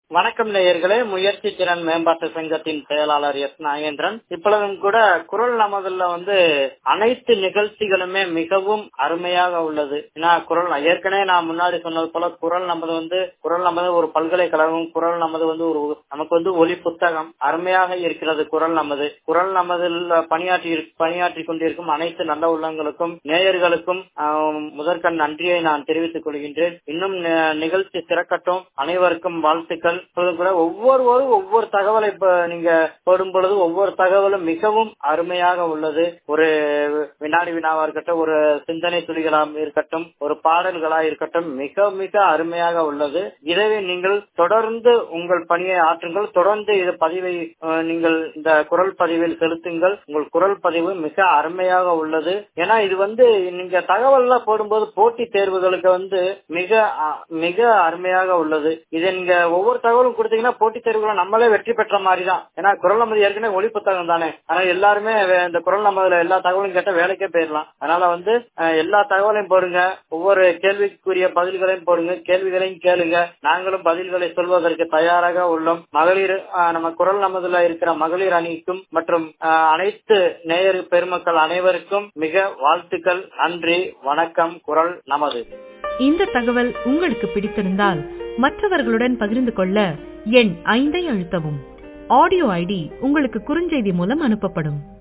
வணக்கம் நேயர்களே முயற்சி திறன் மேம்பாட்டு சங்கத்தின் செயலாளர் எஸ் நாகேந்திரன் இப்பொழுதும் கூட குரல் நமதுல வந்து அனைத்து நிகழ்ச்சிகளுமே மிகவும் அருமையாக உள்ளது ஏன்னா குரல் ஏற்கனவே நான் முன்னாடி சொன்னது போல குரல் நமது வந்து குரல் நமது ஒரு பல்கலைக்கழகம் குரல் நமது வந்து ஒரு நமக்கு வந்து ஒலி புத்தகம் அருமையாக இருக்கிறது குரல் நமது குரல் நமதில் பணியாற்றி பணியாற்றி கொண்டிருக்கும் அனைத்து நல்ல உள்ளங்களுக்கும் நேயர்களுக்கும் முதற்கண் நன்றியை நான் தெரிவித்துக் கொள்கின்றேன் இன்னும் நிகழ்ச்சி சிறக்கட்டும் அனைவருக்கும் வாழ்த்துக்கள் கூட ஒவ்வொருவரும் ஒவ்வொரு தகவலை நீங்க போடும் பொழுது ஒவ்வொரு தகவலும் மிகவும் அருமையாக உள்ளது ஒரு வினாடி வினாவா இருக்கட்டும் ஒரு சிந்தனை துளிகளா இருக்கட்டும் ஒரு பாடல்களா இருக்கட்டும் மிக மிக அருமையாக உள்ளது இதை நீங்கள் தொடர்ந்து உங்கள் பணியை ஆற்றுங்கள் தொடர்ந்து இது பதிவை நீங்கள் இந்த குரல் பதிவில் செலுத்துங்கள் உங்கள் குரல் பதிவு மிக அருமையாக உள்ளது ஏன்னா இது வந்து நீங்க தகவல் எல்லாம் போடும்போது போட்டி தேர்வுகளுக்கு வந்து மிக மிக அருமையாக உள்ளது இதை நீங்க ஒவ்வொரு தகவலும் கொடுத்தீங்கன்னா போட்டித் தேர்வுகளை நம்மளே வெற்றி பெற்ற மாதிரி தான் ஏன்னா குரல் நமது ஏற்கனவே ஒளி புத்தகம் தானே ஆனா எல்லாருமே இந்த குரல் நமதுல எல்லா தகவலும் கேட்ட வேலைக்கே போயிடலாம் அதனால வந்து எல்லா தகவலையும் போடுங்க ஒவ்வொரு கேள்விக்குரிய பதில்களையும் போடுங்க கேள்விகளையும் கேளுங்க நாங்களும் பதில்களை சொல்வதற்கு தயாராக உள்ளோம் மகளிர் நம்ம குரல் நமதுல இருக்கிற மகளிர் அணிக்கும் மற்றும் அனைத்து நேயர் பெருமக்கள் அனைவருக்கும் மிக வாழ்த்துக்கள் நன்றி வணக்கம் குரல் நமது இந்த தகவல் உங்களுக்கு பிடித்திருந்தால் மற்றவர்களுடன் பகிர்ந்து கொள்ள எண் ஐந்தை அழுத்தவும் ஆடியோ ஐடி உங்களுக்கு குறுஞ்செய்தி மூலம் அனுப்பப்படும்